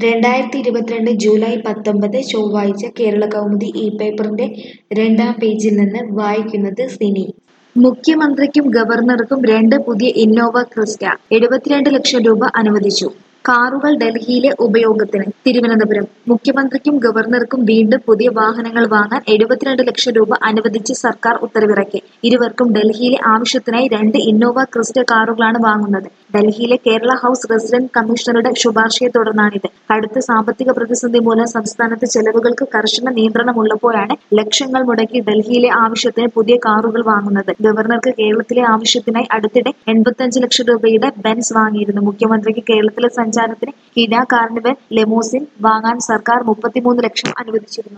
രണ്ടായിരത്തി ഇരുപത്തിരണ്ട് ജൂലൈ പത്തൊമ്പത് ചൊവ്വാഴ്ച കേരളകൗമുദി ഈ പേപ്പറിന്റെ രണ്ടാം പേജിൽ നിന്ന് വായിക്കുന്നത് സിനി മുഖ്യമന്ത്രിക്കും ഗവർണർക്കും രണ്ട് പുതിയ ഇന്നോവ ക്രിസ്റ്റ എഴുപത്തിരണ്ട് ലക്ഷം രൂപ അനുവദിച്ചു കാറുകൾ ഡൽഹിയിലെ ഉപയോഗത്തിന് തിരുവനന്തപുരം മുഖ്യമന്ത്രിക്കും ഗവർണർക്കും വീണ്ടും പുതിയ വാഹനങ്ങൾ വാങ്ങാൻ എഴുപത്തിരണ്ട് ലക്ഷം രൂപ അനുവദിച്ച് സർക്കാർ ഉത്തരവിറക്കി ഇരുവർക്കും ഡൽഹിയിലെ ആവശ്യത്തിനായി രണ്ട് ഇന്നോവ ക്രിസ്റ്റ കാറുകളാണ് വാങ്ങുന്നത് ഡൽഹിയിലെ കേരള ഹൌസ് റെസിഡന്റ് കമ്മീഷണറുടെ ശുപാർശയെ തുടർന്നാണിത് കടുത്ത സാമ്പത്തിക പ്രതിസന്ധി മൂലം സംസ്ഥാനത്ത് ചെലവുകൾക്ക് കർശന നിയന്ത്രണമുള്ളപ്പോഴാണ് ലക്ഷങ്ങൾ മുടക്കി ഡൽഹിയിലെ ആവശ്യത്തിന് പുതിയ കാറുകൾ വാങ്ങുന്നത് ഗവർണർക്ക് കേരളത്തിലെ ആവശ്യത്തിനായി അടുത്തിടെ എൺപത്തിയഞ്ച് ലക്ഷം രൂപയുടെ ബെൻസ് വാങ്ങിയിരുന്നു മുഖ്യമന്ത്രിക്ക് കേരളത്തിലെ സഞ്ചാരത്തിന് കിഡ കാർണിവൽ ലെമോസിൻ വാങ്ങാൻ സർക്കാർ മുപ്പത്തിമൂന്ന് ലക്ഷം അനുവദിച്ചിരുന്നു